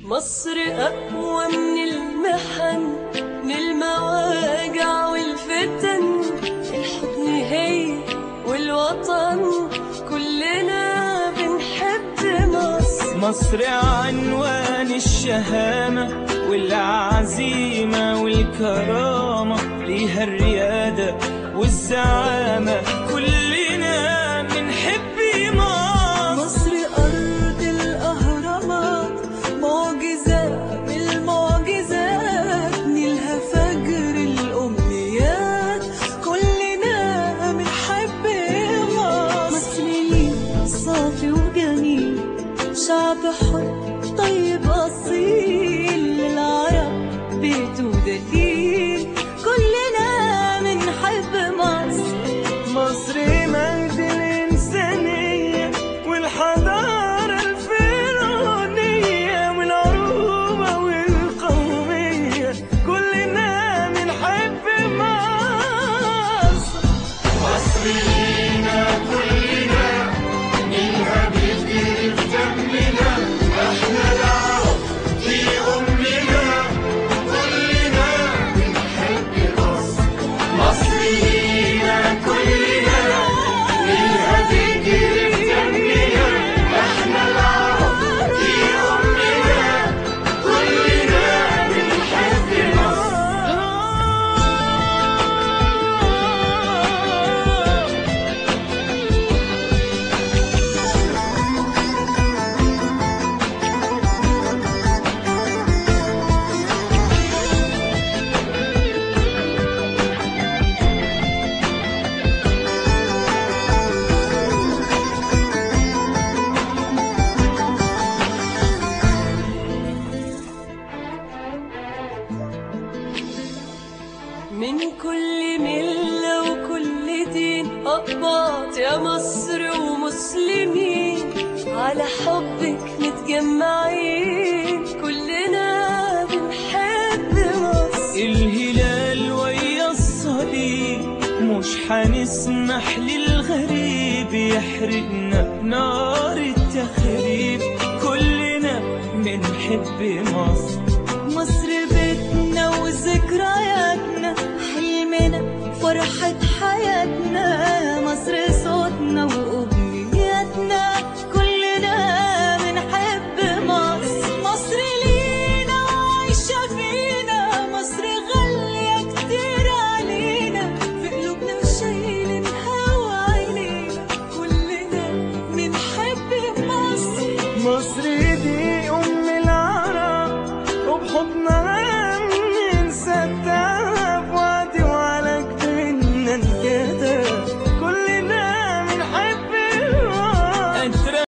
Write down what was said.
مصر أقوى من المحن من المواجع والفتن الحضن هي والوطن كلنا بنحب مصر مصر عنوان الشهامة والعزيمة والكرامة ليها الريادة والزعامة كلنا بنحب مصر مصر أرض الأهرامات معجزة من المعجزات نيلها فجر الأمنيات كلنا بنحب مصر مصريين صافي وجميل شعب حر طيب أصيل للعرب بيته دليل كلنا بنحب مصر مصر مجد الإنسانية والحضارة الفرعونية والعروبة والقومية كلنا بنحب مصر من كل ملة وكل دين أقباط يا مصر ومسلمين على حبك متجمعين كلنا بنحب مصر الهلال ويا الصليب مش حنسمح للغريب يحرقنا بنار التخريب كلنا بنحب مصر مصر بيتنا وذكرياتنا حلمنا فرحة حياتنا مصر صوتنا وأمنياتنا كلنا بنحب مصر مصر لينا وعايشة فينا مصر غالية كتير علينا في قلوبنا شايلينها وعينينا كلنا بنحب مصر مصر دي أم العرب وبحضنها